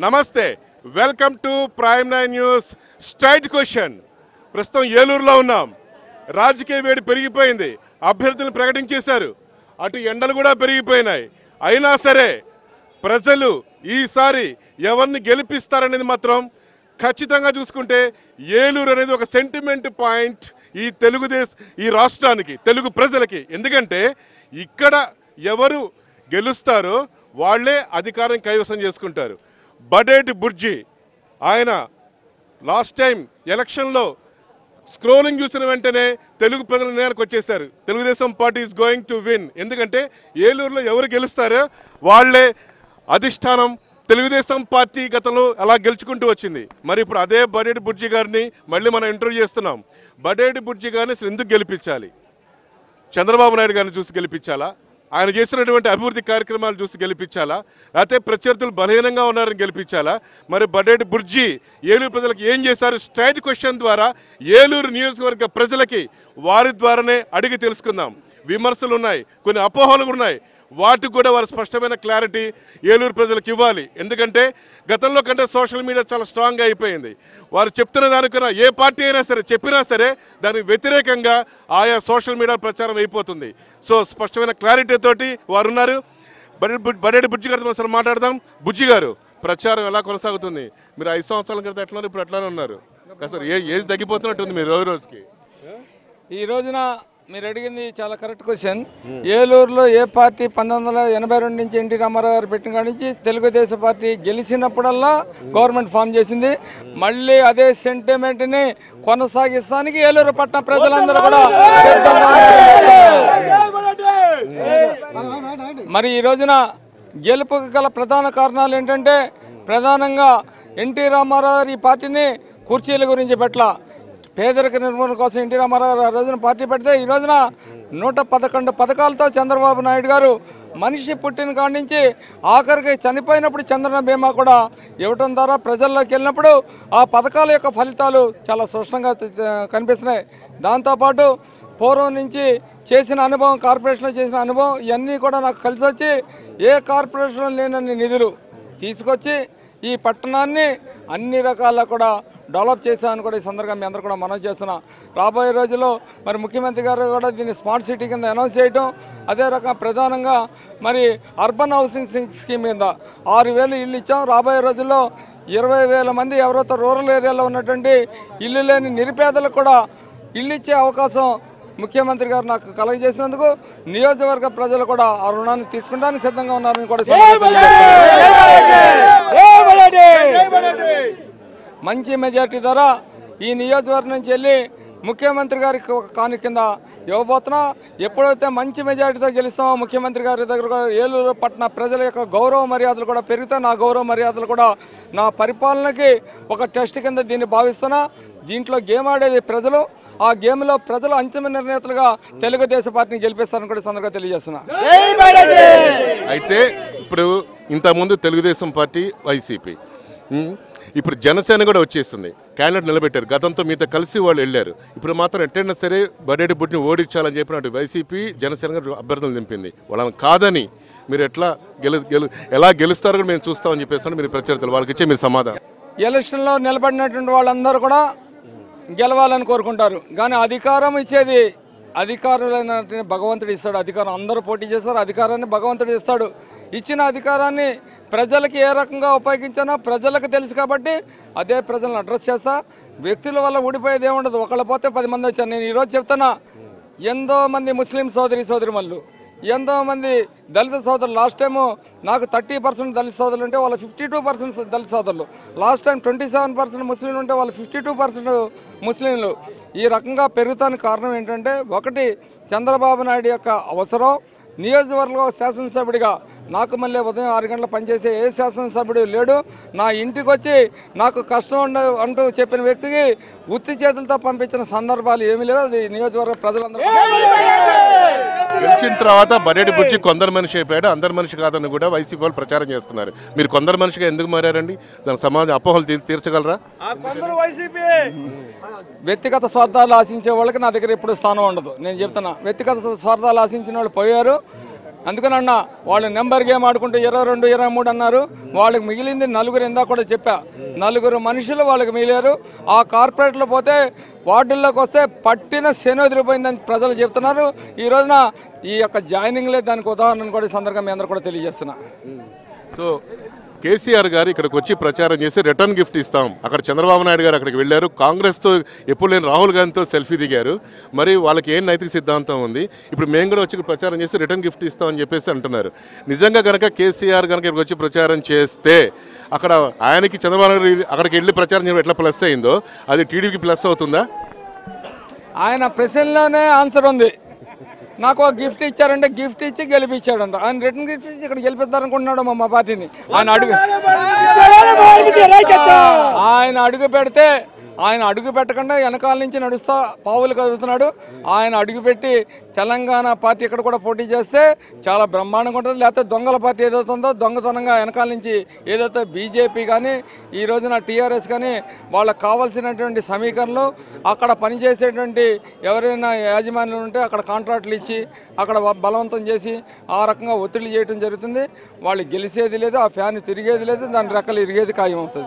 నమస్తే welcome to prime nine news straight question ప్రస్తుతం ఏలూరులో ఉన్నాం రాజకీయ వేడి పెరిగిపోయింది అభ్యర్థులను ప్రకటించేశారు అటు ఎండలు కూడా పెరిగిపోయినాయి అయినా సరే ప్రజలు ఈసారి ఎవరిని గెలిపిస్తారనేది మాత్రం ఖచ్చితంగా చూసుకుంటే ఏలూరు అనేది ఒక సెంటిమెంట్ పాయింట్ ఈ తెలుగుదేశ ఈ రాష్ట్రానికి తెలుగు ప్రజలకి ఎందుకంటే ఇక్కడ ఎవరు గెలుస్తారో వాళ్ళే అధికారం కైవసం చేసుకుంటారు బడేటి బుర్జీ ఆయన లాస్ట్ టైం ఎలక్షన్లో స్క్రోలింగ్ చూసిన వెంటనే తెలుగు ప్రజల నేరకు వచ్చేసారు Telugu Desam party is going to win ఎందుకంటే ఏలూరులో ఎవరు గెలుస్తారో వాళ్ళే అధిష్టానం తెలుగుదేశం పార్టీ గతంలో అలా గెలుచుకుంటూ వచ్చింది మరి ఇప్పుడు అదే బడేటి బుర్జీ గారిని మళ్ళీ మనం ఇంటర్వ్యూ చేస్తున్నాం బడేటి బుర్జీ గారిని అసలు ఎందుకు గెలిపించాలి చంద్రబాబు నాయుడు గారిని చూసి గెలిపించాలా ఆయన చేసినటువంటి అభివృద్ధి కార్యక్రమాలు చూసి గెలిపించాలా లేకపోతే ప్రత్యర్థులు బలహీనంగా ఉన్నారని గెలిపించాలా మరి బడేటి బుర్జీ ఏలూరు ప్రజలకు ఏం చేశారు స్ట్రైట్ క్వశ్చన్ ద్వారా ఏలూరు నియోజకవర్గ ప్రజలకి వారి ద్వారానే అడిగి తెలుసుకుందాం విమర్శలు ఉన్నాయి కొన్ని అపోహలు కూడా ఉన్నాయి వాటికి కూడా వారు స్పష్టమైన క్లారిటీ ఏలూరు ప్రజలకు ఇవ్వాలి ఎందుకంటే గతంలో కంటే సోషల్ మీడియా చాలా స్ట్రాంగ్గా అయిపోయింది వారు చెప్తున్న దానికన్నా ఏ పార్టీ అయినా సరే చెప్పినా సరే దానికి వ్యతిరేకంగా ఆయా సోషల్ మీడియా ప్రచారం అయిపోతుంది సో స్పష్టమైన క్లారిటీ తోటి వారు ఉన్నారు బడేటి బు- బడేటి బుజ్జి గారితో ఒకసారి మాట్లాడదాం బుజ్జి గారు ప్రచారం ఎలా కొనసాగుతుంది మీరు ఐదు సంవత్సరాల క్రితం ఎట్లా ఉన్నారు, ఇప్పుడు ఎట్లానే ఉన్నారు అసలు ఏ ఏజ్ తగ్గిపోతున్నట్టుంది మీరు రోజు రోజుకి ఈ రోజున మీరు అడిగింది చాలా కరెక్ట్ క్వశ్చన్ ఏలూరులో ఏ పార్టీ పంతొమ్మిది వందల ఎనభై రెండు నుంచి ఎన్టీ రామారావు గారు పెట్టిన కాడి నుంచి తెలుగుదేశం పార్టీ గెలిచినప్పుడల్లా గవర్నమెంట్ ఫామ్ చేసింది మళ్ళీ అదే సెంటిమెంట్ని కొనసాగిస్తానికి ఏలూరు పట్టణ ప్రజలందరూ కూడా సిద్ధంగా ఉన్నారు. మరి ఈ రోజున గెలుపుకు గల ప్రధాన కారణాలు ఏంటంటే ప్రధానంగా ఎన్టీ రామారావు గారు ఈ పార్టీని కుర్చీల గురించి పెట్టలా పేదరిక నిర్మూలన కోసం ఎన్టీ రామారావు గారు ఆ రోజున పార్టీ పెడితే ఈ రోజున నూట పదకొండు పథకాలతో చంద్రబాబు నాయుడు గారు మనిషి పుట్టిన కాడి నుంచి ఆఖరికి చనిపోయినప్పుడు చంద్రన బీమా కూడా ఇవ్వటం ద్వారా ప్రజల్లోకి వెళ్ళినప్పుడు ఆ పథకాల యొక్క ఫలితాలు చాలా స్పష్టంగా త- కనిపిస్తున్నాయి దాంతోపాటు పూర్వం నుంచి చేసిన అనుభవం కార్పొరేషన్లో చేసిన అనుభవం ఇవన్నీ కూడా నాకు కలిసి వచ్చి ఏ కార్పొరేషన్లో లేనన్ని నిధులు తీసుకొచ్చి ఈ పట్టణాన్ని అన్ని రకాల కూడా డెవలప్ చేశామని కూడా ఈ సందర్భంగా మీ అందరూ కూడా మనం చేస్తున్నాం రాబోయే రోజుల్లో మరి ముఖ్యమంత్రి గారు కూడా దీన్ని స్మార్ట్ సిటీ కింద అనౌన్స్ చేయడం అదే రకంగా ప్రధానంగా మరి అర్బన్ హౌసింగ్ స్కీమ్ కింద ఆరు వేలు ఇల్లు ఇచ్చాం రాబోయే రోజుల్లో ఇరవై వేల మంది ఎవరైతే రూరల్ ఏరియాలో ఉన్నటువంటి ఇల్లు లేని నిరుపేదలకు కూడా ఇల్లు ఇచ్చే అవకాశం ముఖ్యమంత్రి గారు నాకు కలగజేసినందుకు నియోజకవర్గ ప్రజలు కూడా ఆ రుణాన్ని తీసుకుంటానికి సిద్ధంగా ఉన్నారని కూడా ఈ సందర్భంగా తెలియజేస్తున్నాను. మంచి మెజార్టీ ద్వారా ఈ నియోజకవర్గం నుంచి వెళ్ళి ముఖ్యమంత్రి గారికి ఒక కాని కింద ఇవ్వబోతున్నా ఎప్పుడైతే మంచి మెజార్టీతో గెలుస్తామో ముఖ్యమంత్రి గారి దగ్గర కూడా ఏలూరు పట్టణ ప్రజల యొక్క గౌరవ మర్యాదలు కూడా పెరిగితే నా గౌరవ మర్యాదలు కూడా నా పరిపాలనకి ఒక టెస్ట్ కింద దీన్ని భావిస్తున్నా దీంట్లో గేమ్ ఆడేది ప్రజలు ఆ గేమ్లో ప్రజలు అంతిమ నిర్ణేతలుగా తెలుగుదేశం పార్టీని గెలిపిస్తారని కూడా ఈ సందర్భంగా తెలియజేస్తున్నా అయితే ఇప్పుడు ఇంతకుముందు తెలుగుదేశం పార్టీ వైసీపీ ఉమ్, ఇప్పుడు జనసేన కూడా వచ్చేస్తుంది క్యాండిడేట్ నిలబెట్టారు గతంతో మీతో కలిసి వాళ్ళు వెళ్ళారు ఇప్పుడు మాత్రం ఎట్టైనా సరే బడేటి బుట్టిని ఓడించాలని చెప్పినట్టు వైసీపీ జనసేన కూడా అభ్యర్థులు దింపింది వాళ్ళని కాదని మీరు ఎట్లా గెలు గెలు ఎలా గెలుస్తారో కూడా మేము చూస్తామని చెప్పేసి మీరు ప్రత్యర్థులు వాళ్ళకి ఇచ్చే మీరు సమాధానం ఎలక్షన్లో నిలబడినటువంటి వాళ్ళందరూ కూడా గెలవాలని కోరుకుంటారు కానీ అధికారం ఇచ్చేది అధికారులైనటువంటి భగవంతుడు ఇస్తాడు అధికారం అందరూ పోటీ చేస్తారు అధికారాన్ని భగవంతుడు ఇస్తాడు ఇచ్చిన అధికారాన్ని ప్రజలకి ఏ రకంగా ఉపయోగించానో ప్రజలకు తెలుసు కాబట్టి అదే ప్రజలను అడ్రస్ చేస్తా వ్యక్తుల వల్ల ఊడిపోయేది ఏముండదు ఒకళ్ళు పోతే పది మంది వచ్చారు నేను ఈరోజు చెప్తున్నా ఎంతో మంది ముస్లిం సోదరి సోదరిమల్లు ఎంతో మంది దళిత సోదరులు లాస్ట్ టైము నాకు థర్టీ పర్సెంట్ దళిత సోదరులు ఉంటే వాళ్ళు ఫిఫ్టీ టూ పర్సెంట్ దళిత సోదరులు last time twenty seven percent ముస్లింలు ఉంటే వాళ్ళు ఫిఫ్టీ టూ పర్సెంట్ ముస్లింలు ఈ రకంగా పెరుగుతానికి కారణం ఏంటంటే ఒకటి చంద్రబాబు నాయుడు యొక్క అవసరం నియోజకవర్గంలో శాసనసభ్యుడిగా నాకు మళ్ళీ ఉదయం ఆరు గంటల పనిచేసే ఏ శాసనసభ్యుడు లేడు నా ఇంటికి వచ్చి నాకు కష్టం ఉండ అంటూ చెప్పిన వ్యక్తికి ఉత్తి చేతులతో పంపించిన సందర్భాలు ఏమీ లేవు అది నియోజకవర్గ ప్రజలందరూ గెలిచిన తర్వాత బడేటి బుజ్జి కొందరు మనిషి అయిపోయాడు అందరి మనిషి కాదని కూడా వైసీపీ వాళ్ళు ప్రచారం చేస్తున్నారు మీరు కొందరు మనిషిగా ఎందుకు మారారండి దాని సమాజ అపోహలు తీ- తీర్చగలరా వ్యక్తిగత స్వార్థాలు ఆశించే వాళ్ళకి నా దగ్గర ఎప్పుడు స్థానం ఉండదు నేను చెప్తున్నా వ్యక్తిగత స్వార్థాలు ఆశించిన వాళ్ళు పోయారు అందుకని అన్న వాళ్ళు నెంబర్ గేమ్ ఆడుకుంటూ ఇరవై రెండు ఇరవై మూడు అన్నారు వాళ్ళకి మిగిలింది నలుగురు ఇందా కూడా చెప్పా నలుగురు మనుషులు వాళ్ళకి మిగిలారు ఆ కార్పొరేట్లో పోతే వార్డుల్లోకి వస్తే పట్టిన శని వదిలిపోయిందని ప్రజలు చెప్తున్నారు ఈ రోజున ఈ యొక్క జాయినింగ్లే దానికి ఉదాహరణ కూడా ఈ సందర్భంగా మీ అందరూ కూడా తెలియజేస్తున్నా సో కేసీఆర్ గారు ఇక్కడికి వచ్చి ప్రచారం చేసి రిటర్న్ గిఫ్ట్ ఇస్తాం అక్కడ చంద్రబాబు నాయుడు గారు అక్కడికి వెళ్ళారు కాంగ్రెస్తో ఎప్పుడు లేని రాహుల్ గాంధీతో సెల్ఫీ దిగారు మరి వాళ్ళకి ఏం నైతిక సిద్ధాంతం ఉంది ఇప్పుడు మేము కూడా వచ్చి ఇక్కడ ప్రచారం చేసి రిటర్న్ గిఫ్ట్ ఇస్తామని చెప్పేసి అంటున్నారు నిజంగా కనుక కేసీఆర్ కనుక ఇక్కడికి వచ్చి ప్రచారం చేస్తే అక్కడ ఆయనకి చంద్రబాబు నాయుడు అక్కడికి వెళ్ళి ప్రచారం చేయడం ఎట్లా ప్లస్ అయిందో అది టీడీపీకి ప్లస్ అవుతుందా ఆయన ప్రశ్నలోనే ఆన్సర్ ఉంది నాకు ఒక గిఫ్ట్ ఇచ్చారంటే గిఫ్ట్ ఇచ్చి గెలిపించాడంట ఆయన రిటర్న్ గిఫ్ట్ ఇచ్చి ఇక్కడ గెలిపిద్దారనుకుంటున్నాడు మా మా పార్టీని ఆయన అడుగు ఆయన అడుగు పెడితే ఆయన అడుగు పెట్టకుండా వెనకాల నుంచి నడుస్తా పావులు కదులుతున్నాడు ఆయన అడుగు పెట్టి తెలంగాణ పార్టీ ఇక్కడ కూడా పోటీ చేస్తే చాలా బ్రహ్మాండంగా ఉంటుంది లేకపోతే దొంగల పార్టీ ఏదైతుందో దొంగతనంగా వెనకాల నుంచి ఏదైతే బీజేపీ కానీ ఈ రోజున టీఆర్ఎస్ కానీ వాళ్ళకి కావాల్సినటువంటి సమీకరణలు అక్కడ పనిచేసేటువంటి ఎవరైనా యాజమాన్యులు ఉంటే అక్కడ కాంట్రాక్టులు ఇచ్చి అక్కడ బ- బలవంతం చేసి ఆ రకంగా ఒత్తిడి చేయడం జరుగుతుంది వాళ్ళు గెలిచేది లేదు ఆ ఫ్యాన్ తిరిగేది లేదు దాని రెక్కలు ఇరిగేది ఖాయం అవుతుంది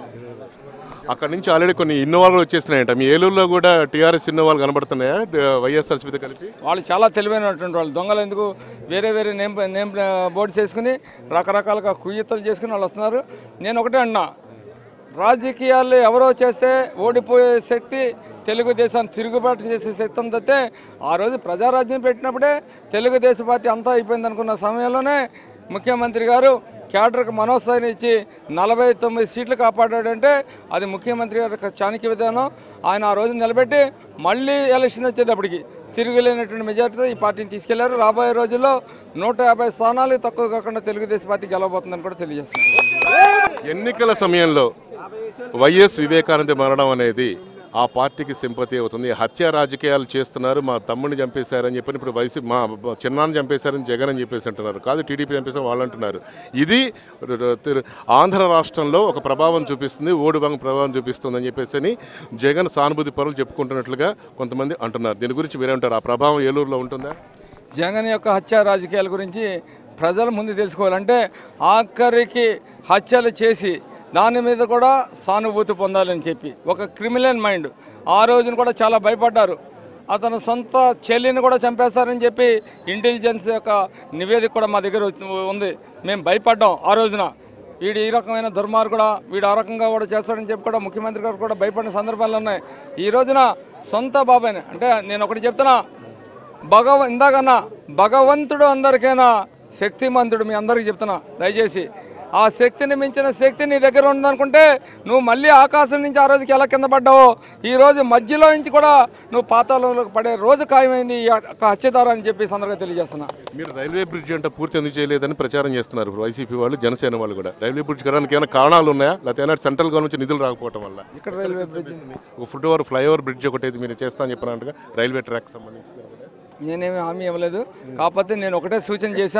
అక్కడ నుంచి ఆల్రెడీ కొన్ని ఇన్నోవాలు వచ్చేసినాయంట మీ ఏలూరులో కూడా టీఆర్ఎస్ ఇన్నోవాలు కనబడుతున్నాయా వైఎస్ఆర్సీపీతో కలిపి వాళ్ళు చాలా తెలివైనటువంటి వాళ్ళు దొంగలు ఎందుకు వేరే వేరే నేమ్ నేమ్ బోర్డ్స్ వేసుకుని రకరకాలుగా కుయ్యతలు చేసుకుని వాళ్ళు వస్తున్నారు నేను ఒకటే అన్నా రాజకీయాల్లో ఎవరో చేస్తే ఓడిపోయే శక్తి తెలుగుదేశాన్ని తిరుగుబాటు చేసే శక్తి అంతే ఆ రోజు ప్రజారాజ్యం పెట్టినప్పుడే తెలుగుదేశం పార్టీ అంతా అయిపోయింది అనుకున్న సమయంలోనే ముఖ్యమంత్రి గారు క్యాడర్కి మనోస్థాయిని ఇచ్చి నలభై తొమ్మిది సీట్లు కాపాడాడంటే అది ముఖ్యమంత్రి గారి యొక్క చాణక్య విధానం ఆయన ఆ రోజు నిలబెట్టి మళ్ళీ ఎలక్షన్ వచ్చేటప్పటికి తిరుగులేనటువంటి మెజార్టీతో ఈ పార్టీని తీసుకెళ్లారు రాబోయే రోజుల్లో నూట యాభై స్థానాలు తక్కువ కాకుండా తెలుగుదేశం పార్టీ గెలవబోతుందని కూడా తెలియజేస్తుంది ఎన్నికల సమయంలో వైఎస్ వివేకానంద మరణం అనేది ఆ పార్టీకి సింపతి అవుతుంది హత్య రాజకీయాలు చేస్తున్నారు మా తమ్ముడిని చంపేశారని చెప్పి ఇప్పుడు వైసీ మా చిన్నాన్ని చంపేశారని జగన్ అని చెప్పేసి అంటున్నారు కాదు టీడీపీ చంపేశారు వాళ్ళు అంటున్నారు ఇది ర- ర- తిరు- ఆంధ్ర రాష్ట్రంలో ఒక ప్రభావం చూపిస్తుంది ఓడి బంగ్ ప్రభావం చూపిస్తుంది అని చెప్పేసి అని జగన్ సానుభూతి పరులు చెప్పుకుంటున్నట్లుగా కొంతమంది అంటున్నారు దీని గురించి మీరేమంటారు ఆ ప్రభావం ఏలూరులో ఉంటుందా జగన్ యొక్క హత్య రాజకీయాల గురించి ప్రజల ముందు తెలుసుకోవాలంటే ఆఖరికి హత్యలు చేసి దాని మీద కూడా సానుభూతి పొందాలని చెప్పి ఒక క్రిమినల్ మైండ్ ఆ రోజున కూడా చాలా భయపడ్డారు అతను సొంత చెల్లిని కూడా చంపేస్తారని చెప్పి ఇంటెలిజెన్స్ యొక్క నివేదిక కూడా మా దగ్గర వచ్చి- ఉంది మేము భయపడ్డాం ఆ రోజున వీడు ఈ రకమైన దుర్మార్గుడా వీడు ఆ రకంగా కూడా చేస్తాడని చెప్పి కూడా ముఖ్యమంత్రి గారు కూడా భయపడిన సందర్భాలు ఉన్నాయి ఈ రోజున సొంత బాబాయ్ని అంటే నేను ఒకటి చెప్తున్నా భగవ ఇందాకన్నా భగవంతుడు అందరికైనా శక్తిమంతుడు మీ అందరికీ చెప్తున్నా దయచేసి ఆ శక్తిని మించిన శక్తి నీ దగ్గర ఉందనుకుంటే నువ్వు మళ్ళీ ఆకాశం నుంచి ఆ రోజుకి ఎలా కింద పడ్డావో ఈ రోజు మధ్యలో నుంచి కూడా నువ్వు పాతాళంలోకి పడే రోజు ఖాయమైంది ఈ యొక్క హత్యదారు అని చెప్పి ఈ సందర్భంగా తెలియజేస్తున్నా మీరు రైల్వే బ్రిడ్జ్ అంటే పూర్తి ఎందుకు చేయలేదని ప్రచారం చేస్తున్నారు ఇప్పుడు వైసీపీ వాళ్ళు జనసేన వాళ్ళు కూడా రైల్వే బ్రిడ్జ్ కట్టడానికి ఏమైనా కారణాలు ఉన్నాయా లేకపోతే ఏమైనా సెంట్రల్ గవర్నమెంట్ నుంచి నిధులు రాకపోవడం వల్ల ఇక్కడ రైల్వే బ్రిడ్జ్ ఒక ఫుట్ ఓవర్ ఫ్లైఓవర్ బ్రిడ్జ్ ఒకటి అయితే మీరు చేస్తా అని చెప్పినట్టుగా రైల్వే ట్రాక్ సంబంధించి నేనేమి హామీ ఇవ్వలేదు కాకపోతే నేను ఒకటే సూచన చేశా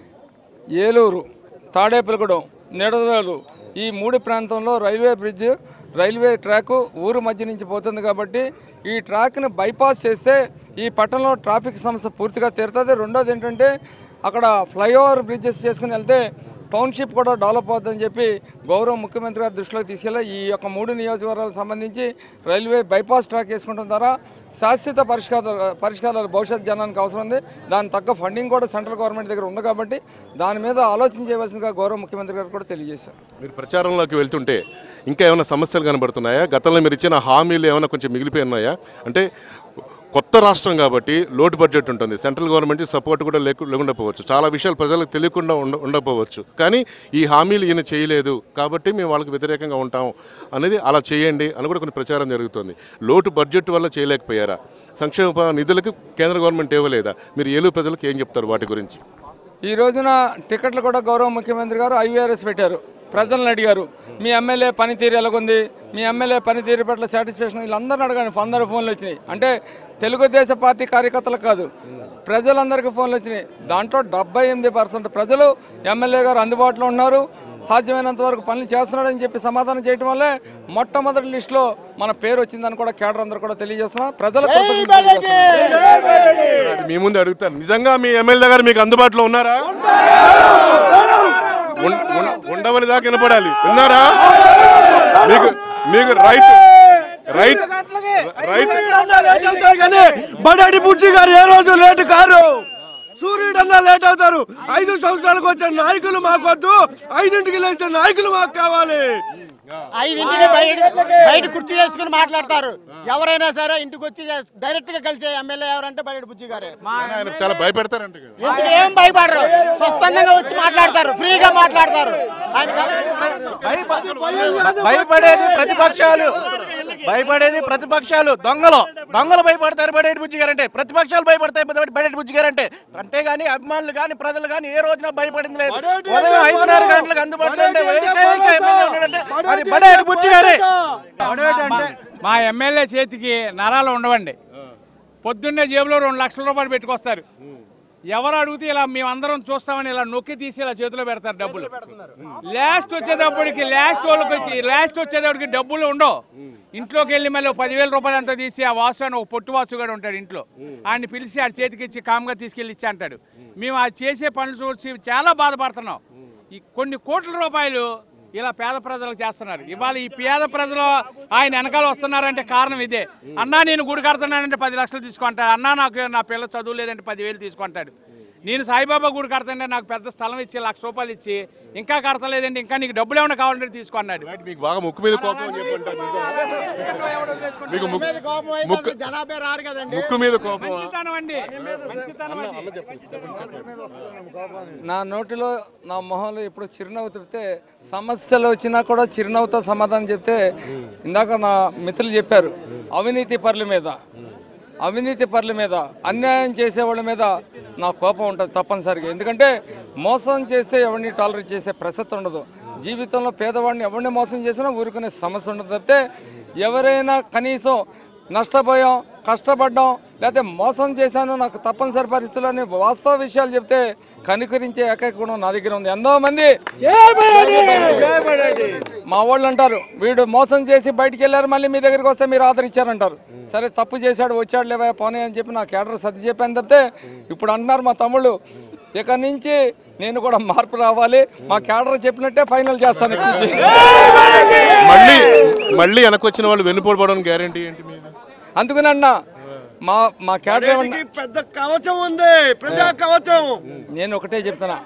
ఏలూరు తాడేపల్లిగూడెం నిడదవేలు ఈ మూడు ప్రాంతంలో రైల్వే బ్రిడ్జ్ రైల్వే ట్రాక్ ఊరు మధ్య నుంచి పోతుంది కాబట్టి ఈ ట్రాక్ని బైపాస్ చేస్తే ఈ పట్టణంలో ట్రాఫిక్ సమస్య పూర్తిగా తీరుతుంది రెండోది ఏంటంటే అక్కడ ఫ్లైఓవర్ బ్రిడ్జెస్ చేసుకుని వెళ్తే టౌన్షిప్ కూడా డెవలప్ అవుతుందని చెప్పి గౌరవ ముఖ్యమంత్రి గారి దృష్టిలోకి తీసుకెళ్ళి ఈ యొక్క మూడు నియోజకవర్గాలకు సంబంధించి రైల్వే బైపాస్ ట్రాక్ వేసుకుంటాం ద్వారా శాశ్వత పరిష్కార పరిష్కారాలు భవిష్యత్ జనానికి అవసరం ఉంది దాని తగ్గ ఫండింగ్ కూడా సెంట్రల్ గవర్నమెంట్ దగ్గర ఉంది కాబట్టి దాని మీద ఆలోచన చేయవలసిందిగా గౌరవ ముఖ్యమంత్రి గారు కూడా తెలియజేశారు మీరు ప్రచారంలోకి వెళ్తుంటే ఇంకా ఏమైనా సమస్యలు కనబడుతున్నాయా గతంలో మీరు ఇచ్చిన హామీలు ఏమైనా కొంచెం మిగిలిపోయి ఉన్నాయా అంటే కొత్త రాష్ట్రం కాబట్టి లోటు బడ్జెట్ ఉంటుంది సెంట్రల్ గవర్నమెంట్ సపోర్ట్ కూడా లేకు లేకుండా పోవచ్చు చాలా విషయాలు ప్రజలకు తెలియకుండా ఉండ ఉండకపోవచ్చు కానీ ఈ హామీలు ఈయన చేయలేదు కాబట్టి మేము వాళ్ళకి వ్యతిరేకంగా ఉంటాం అనేది అలా చేయండి అని కూడా కొన్ని ప్రచారం జరుగుతుంది లోటు బడ్జెట్ వల్ల చేయలేకపోయారా సంక్షేమ ప- నిధులకు కేంద్ర గవర్నమెంట్ ఇవ్వలేదా మీరు ఏలూరు ప్రజలకు ఏం చెప్తారు వాటి గురించి ఈ రోజున టికెట్లు కూడా గౌరవ ముఖ్యమంత్రి గారు ఐవీఆర్ఎస్ పెట్టారు ప్రజలను అడిగారు మీ ఎమ్మెల్యే పనితీరు ఎలాగుంది మీ ఎమ్మెల్యే పనితీరు పట్ల సాటిస్ఫాక్షన్ వీళ్ళందరిని అడగాను అందరు ఫోన్లు వచ్చినాయి అంటే తెలుగుదేశం పార్టీ కార్యకర్తలకు కాదు ప్రజలందరికీ ఫోన్లు వచ్చినాయి దాంట్లో డెబ్బై ఎనిమిది పర్సెంట్ ప్రజలు ఎమ్మెల్యే గారు అందుబాటులో ఉన్నారు సాధ్యమైనంత వరకు పనులు చేస్తున్నాడని చెప్పి సమాధానం చేయడం వల్లే మొట్టమొదటి లిస్టులో మన పేరు వచ్చిందని కూడా కేడర్ అందరూ కూడా తెలియజేస్తున్నా ప్రజలకు కృతజ్ఞతలు తెలియజేస్తున్నా. అది మీ ముందు అడుగుతాను నిజంగా మీ ఎమ్మెల్యే గారు మీకు అందుబాటులో ఉన్నారా ఉన్- ఉన్- ఉండవని దాకా వినపడాలి విన్నారా మీకు మీకు రైట్ రైట్ రైట్ లేట్ అవుతారు కానీ బడాడి బుజ్జి గారు ఏ రోజు లేట్ కారు సూర్యుడు అన్నా లేట్ అవుతారు ఐదు సంవత్సరాలకు వచ్చే నాయకులు మాకొద్దు ఐదింటికి లేచే నాయకులు మాకు కావాలి ఐదింటికి బయట బయట కుర్చీ వేసుకుని మాట్లాడతారు ఎవరైనా సరే ఇంటికి వచ్చి డైరెక్ట్ గా కలిసే ఎమ్మెల్యే ఎవరంటే బయట బుజ్జి గారే ఆయన చాలా భయపెడతారంట కదా. ఎందుకు ఏం భయపడరు స్వస్థందంగా వచ్చి మాట్లాడతారు ఫ్రీగా మాట్లాడతారు ఆయన భయపడేది ప్రతిపక్షాలు భయపడేది ప్రతిపక్షాలు దొంగలు దొంగలు భయపడతారు బడేటి బుజ్జి గారు అంటే ప్రతిపక్షాలు భయపడతాయి బడేటి బుజ్జి గారు అంటే అంతేగాని అభిమానులు కానీ ప్రజలు కానీ ఏ రోజున భయపడింది లేదు ఉదయం ఐదున్నర గంటలకు అందుబాటులో ఉండే ఏకైక ఎమ్మెల్యే ఉన్నాడంటే అది బడేటి బుజ్జి గారే మా ఎమ్మెల్యే చేతికి నరాలు ఉండవండి పొద్దున్నే జేబులో రెండు లక్షల రూపాయలు పెట్టుకొస్తారు ఎవరు అడిగితే ఇలా మేమందరం చూస్తామని ఇలా నొక్కి తీసి ఇలా చేతిలో పెడతారు డబ్బులు లాస్ట్ వచ్చేటప్పటికి లాస్ట్ వాళ్ళకి వచ్చి లాస్ట్ వచ్చేటప్పటికి డబ్బులు ఉండవు ఇంట్లోకి వెళ్ళి మళ్ళీ ఒక పదివేల రూపాయలు అంతా తీసి ఆ వాసు అని ఒక పొట్టు వాసు కూడా ఉంటాడు ఇంట్లో ఆయన్ని పిలిచి ఆ చేతికి ఇచ్చి కామ్గా తీసుకెళ్ళి ఇచ్చి అంటాడు మేము ఆ చేసే పనులు చూసి చాలా బాధపడుతున్నాం ఈ కొన్ని కోట్ల రూపాయలు ఇలా పేద ప్రజలకు చేస్తున్నారు ఇవాళ ఈ పేద ప్రజలు ఆయన వెనకాల వస్తున్నారంటే కారణం ఇదే అన్నా నేను గుడి కడుతున్నానంటే పది లక్షలు తీసుకుంటాడు అన్నా నాకు నా పిల్ల చదువు లేదంటే పదివేలు తీసుకుంటాడు నేను సాయిబాబా గుడి కడతాంటే నాకు పెద్ద స్థలం ఇచ్చి లక్ష రూపాయలు ఇచ్చి ఇంకా కడతలేదంటే ఇంకా నీకు డబ్బులు ఏమైనా కావాలంటే తీసుకున్నాడు మీకు బాగా ముక్కు మీద కోపం అని చెప్పి అంటారు మీకు ముక్కు కోపం అయితే ముక్కు అసలు జనాభా రారు కదండి ముక్కు మీద కోపం మంచితనం అండి మంచితనం అది. నా నోటిలో నా మొహంలో ఎప్పుడు చిరునవ్వు చెప్తే సమస్యలు వచ్చినా కూడా చిరునవ్వుతో సమాధానం చెప్తే ఇందాక నా మిత్రులు చెప్పారు అవినీతి పరుల మీద అవినీతి పరుల మీద అన్యాయం చేసే వాళ్ళ మీద నా కోపం ఉంటుంది తప్పనిసరిగా ఎందుకంటే మోసం చేస్తే ఎవరిని టాలరేట్ చేసే ప్రసక్తి ఉండదు జీవితంలో పేదవాడిని ఎవరిని మోసం చేసినా ఊరుకునే సమస్య ఉండదు తప్పితే ఎవరైనా కనీసం నష్టపోయాం కష్టపడ్డాం లేకపోతే మోసం చేశాను నాకు తప్పనిసరి పరిస్థితుల్లోని వాస్తవ విషయాలు చెప్తే కనికరించే ఏకైక గుణం నా దగ్గర ఉంది ఎంతో మంది మా వాళ్ళు అంటారు వీడు మోసం చేసి బయటికి వెళ్ళారు మళ్ళీ మీ దగ్గరికి వస్తే మీరు ఆదరించారంటారు సరే తప్పు చేశాడు వచ్చాడు లేవా పోనీ అని చెప్పి నా కేడర్ సర్ది చెప్పాను తప్పితే ఇప్పుడు అంటున్నారు మా తమ్ముళ్ళు ఇక నుంచి నేను కూడా మార్పు రావాలి మా కేడర్ చెప్పినట్టే ఫైనల్ చేస్తాను ఇక్కడి నుంచి. మళ్ళీ మళ్ళీ వెనకొచ్చిన వాళ్ళు వెన్నుపోవడం గ్యారంటీ ఏంటి మీరు అందుకని అన్న మా మా కేడర్ ఏమన్నా పెద్ద కవచం ఉంది ప్రజా కవచం నేను ఒకటే చెప్తున్నా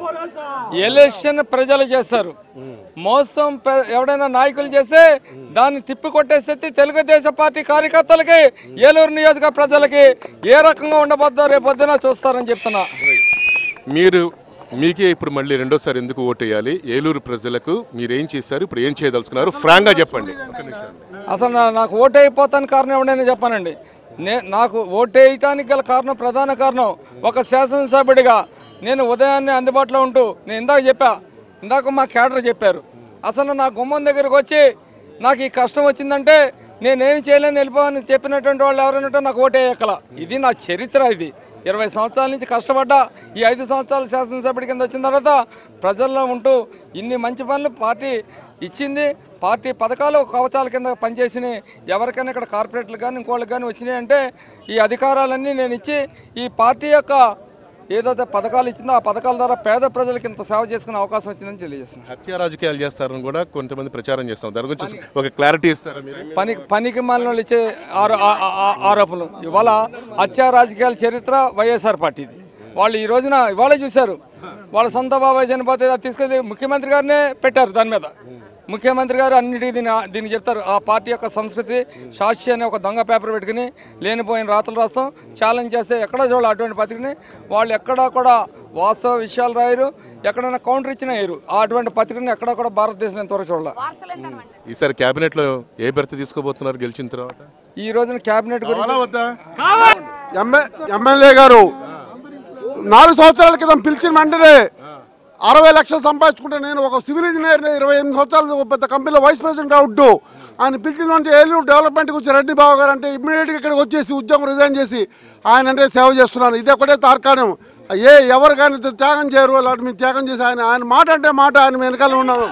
ఎలక్షన్ ప్రజలు చేస్తారు మోసం ప్ర- ఎవడైనా నాయకులు చేస్తే దాన్ని తిప్పి కొట్టే స్థితి తెలుగుదేశం పార్టీ కార్యకర్తలకి ఏలూరు నియోజక ప్రజలకి ఏ రకంగా ఉండబోద్దో రేపొద్దున చూస్తారని చెప్తున్నా మీరు మీకే ఇప్పుడు మళ్ళీ రెండోసారి ఎందుకు ఓటేయాలి ఏలూరు ప్రజలకు మీరేం చేశారు ఇప్పుడు ఏం చేయదలుచుకున్నారు ఫ్రాంక్గా చెప్పండి ఒక్క నిమిషం. అసలు నా- నాకు ఓటు అయిపోతాను కారణం ఎవడైనా చెప్పానండి నే నాకు ఓటు వేయటానికి గల కారణం ప్రధాన కారణం ఒక శాసనసభ్యుడిగా నేను ఉదయాన్నే అందుబాటులో ఉంటూ నేను ఇందాక చెప్పా ఇందాక మా కేడర్ చెప్పారు అసలు నా గుమ్మం దగ్గరకు వచ్చి నాకు ఈ కష్టం వచ్చిందంటే నేనేమి చేయలేని వెళ్ళిపోవని చెప్పినటువంటి వాళ్ళు ఎవరైనా నాకు ఓటు వేయక్కల ఇది నా చరిత్ర ఇది ఇరవై సంవత్సరాల నుంచి కష్టపడ్డా ఈ ఐదు సంవత్సరాలు శాసనసభ్యుడి కింద వచ్చిన తర్వాత ప్రజల్లో ఉంటూ ఇన్ని మంచి పనులు పార్టీ ఇచ్చింది పార్టీ పథకాలు కవచాల కింద పనిచేసిన ఎవరికైనా ఇక్కడ కార్పొరేట్లు కానీ ఇంకోళ్ళకి కానీ వచ్చినాయి అంటే ఈ అధికారాలన్నీ నేను ఇచ్చి ఈ పార్టీ యొక్క ఏదైతే పథకాలు ఇచ్చిందో ఆ పథకాల ద్వారా పేద ప్రజలకు ఇంత సేవ చేసుకునే అవకాశం వచ్చిందని తెలియజేస్తున్నాను హత్య రాజకీయాలు చేస్తారని కూడా కొంతమంది ప్రచారం చేస్తాం దాని గురించి ఒక క్లారిటీ ఇస్తారా మీరు పని పనికి మాలిన ఇచ్చే ఆరో- ఆ- ఆ- ఆ- ఆరోపణలు ఇవాళ హత్యా రాజకీయాల చరిత్ర వైఎస్ఆర్ పార్టీది వాళ్ళు ఈ రోజున ఇవాళ చూశారు వాళ్ళ సొంత బాబాయ్ చనిపోతే అది తీసుకెళ్ళి ముఖ్యమంత్రి గారినే పెట్టారు దాని మీద ముఖ్యమంత్రి గారు అన్నిటికీ దీన్ని దీన్ని చెప్తారు ఆ పార్టీ యొక్క సంస్కృతి సాక్షి అనే ఒక దొంగ పేపర్ పెట్టుకుని లేనిపోయిన రాతలు రాస్తాం ఛాలెంజ్ చేస్తే ఎక్కడ చూడాలి అటువంటి పత్రికని వాళ్ళు ఎక్కడా కూడా వాస్తవ విషయాలు రాయరు ఎక్కడైనా కౌంటర్ ఇచ్చినా వేయరు అటువంటి పత్రికని ఎక్కడా కూడా భారతదేశంలో ఇంతవరకు చూడాలి ఈసారి కేబినెట్ లో ఏ బెర్త్ తీసుకోబోతున్నారు గెలిచిన తర్వాత ఈ రోజున కేబినెట్ గురించి కావాలా వద్దా ఎమ్మెల్యే గారు నాలుగు సంవత్సరాల క్రితం పిలిచిన వెంటనే అరవై లక్షలు సంపాదించుకుంటే నేను ఒక సివిల్ ఇంజనీర్ ఇరవై ఎనిమిది సంవత్సరాలు ఒక పెద్ద కంపెనీలో వైస్ ప్రెసిడెంట్ అవుట్డు ఆయన పిలిచినటువంటి ఏలూరు డెవలప్మెంట్కి వచ్చి రెడ్డి బాబు గారు అంటే ఇమ్మీడియట్గా ఇక్కడికి వచ్చేసి ఉద్యోగం రిజైన్ చేసి ఆయన అంటే సేవ చేస్తున్నాను ఇది ఒకటే తార్కాణం ఏ ఎవరు కానీ త్యాగం చేయరు అలాంటి మేము త్యాగం చేసి ఆయన ఆయన మాట అంటే మాట ఆయన వెనకాల ఉన్నాము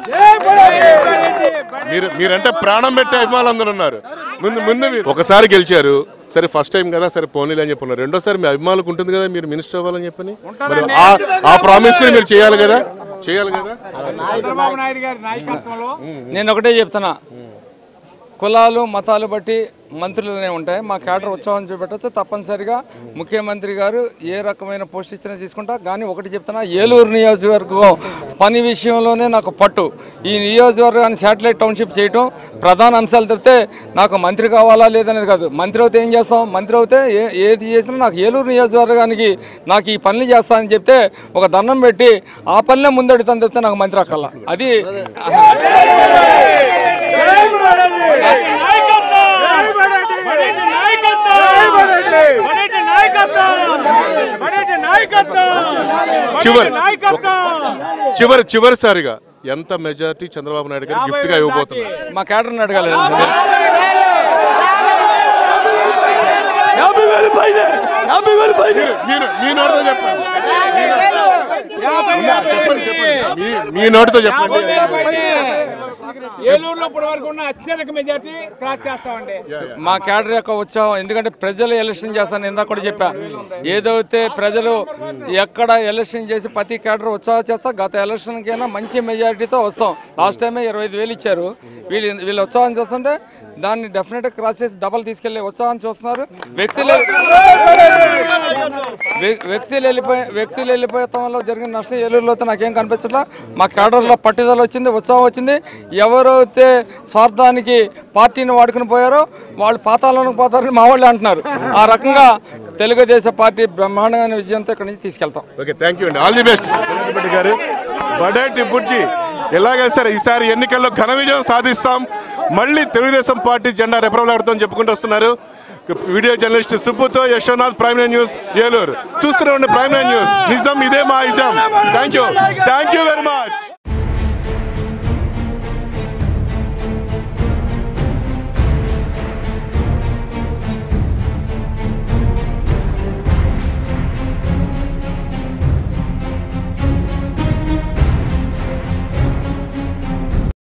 మీరు మీరంటే ప్రాణం పెట్టే అభిమానులు అందరూ ఉన్నారు ముందు ముందు మీరు ఒకసారి గెలిచారు సరే ఫస్ట్ టైం కదా సరే పోనీలు అని చెప్పున్నారు రెండోసారి మీ అభిమానులకు ఉంటుంది కదా మీరు మినిస్టర్ అవ్వాలని చెప్పని మరి ఆ- ఆ ప్రామిస్ ని మీరు చేయాలి కదా చేయాలి కదా చంద్రబాబు నాయుడు గారి నాయకత్వంలో నేను ఒకటే చెప్తున్నా కులాలు మతాలు బట్టి మంత్రులనే ఉంటాయి మా కేడర్ ఉత్సవం చూపెట్టచ్చు తప్పనిసరిగా ముఖ్యమంత్రి గారు ఏ రకమైన పోస్ట్ ఇచ్చినా తీసుకుంటా కానీ ఒకటి చెప్తున్నా ఏలూరు నియోజకవర్గం పని విషయంలోనే నాకు పట్టు ఈ నియోజకవర్గాన్ని శాటిలైట్ టౌన్షిప్ చేయటం ప్రధాన అంశాలు తప్పితే నాకు మంత్రి కావాలా లేదనేది కాదు మంత్రి అవుతే ఏం చేస్తాం మంత్రి అవుతే ఏ ఏది చేసినా నాకు ఏలూరు నియోజకవర్గానికి నాకు ఈ పనులు చేస్తా అని చెప్తే ఒక దండం పెట్టి ఆ పనిలో ముందడుగుతాను చెప్తే నాకు మంత్రి అక్కల అది చివరి చివరి చివరిసారిగా ఎంత మెజారిటీ చంద్రబాబు నాయుడు గారు గిఫ్ట్ గా ఇవ్వబోతున్నారు మా కేడర్ని అడగాలి యాభై వేలు పైన యాభై వేలు పైన మీరు మీ నోటితో చెప్పండి చెప్పండి చెప్పండి మీ- మీ నోటితో చెప్పండి ఏలూరులో ఇప్పటి వరకు ఉన్న అత్యధిక మెజార్టీ క్రాస్ చేస్తామండి మా క్యాడర్ యొక్క ఉత్సాహం ఎందుకంటే ప్రజలు ఎలక్షన్ చేస్తాను ఇందాక కూడా చెప్పా ఏదైతే ప్రజలు ఎక్కడ ఎలక్షన్ చేసి ప్రతి క్యాడర్ ఉత్సాహం చేస్తా గత ఎలక్షన్ కైనా మంచి మెజారిటీతో వస్తాం లాస్ట్ టైమే ఇరవై ఐదు వేలు ఇచ్చారు వీళ్ళు వీళ్ళు ఉత్సాహం చేస్తుంటే దాన్ని డెఫినెట్గా క్రాస్ చేసి డబల్ తీసుకెళ్లే ఉత్సాహం చూస్తున్నారు వ్యక్తులు వ్య- వ్యక్తులు వెళ్ళిపోయి వ్యక్తులు వెళ్ళిపోతాం వల్ల జరిగిన నష్టం ఏలూరులో అయితే నాకేం కనిపించట్లా మా కేడర్లో పట్టుదల వచ్చింది ఉత్సాహం వచ్చింది ఎవరైతే స్వార్థానికి పార్టీని వాడుకుని పోయారో వాళ్ళు పాతాలకు పోతారని మా వాళ్ళు అంటున్నారు ఆ రకంగా తెలుగుదేశం పార్టీ బ్రహ్మాండమైన విజయంతో ఇక్కడి నుంచి తీసుకెళ్తాం ఓకే థ్యాంక్ యూ అండి ఆల్ ది బెస్ట్ గారు బడేటి బుజ్జి ఎలాగైనా సరే ఈసారి ఎన్నికల్లో ఘన విజయం సాధిస్తాం మళ్ళీ తెలుగుదేశం పార్టీ జెండా రెపరవలాడుతాం చెప్పుకుంటూ వస్తున్నారు వీడియో జర్నలిస్ట్ సుబ్బుతో Yashwanath prime nine news Eluru చూస్తూనే ఉండే ప్రైమ్ నైన్ న్యూస్ నిజం ఇదే మా ఇజం thank you thank you very much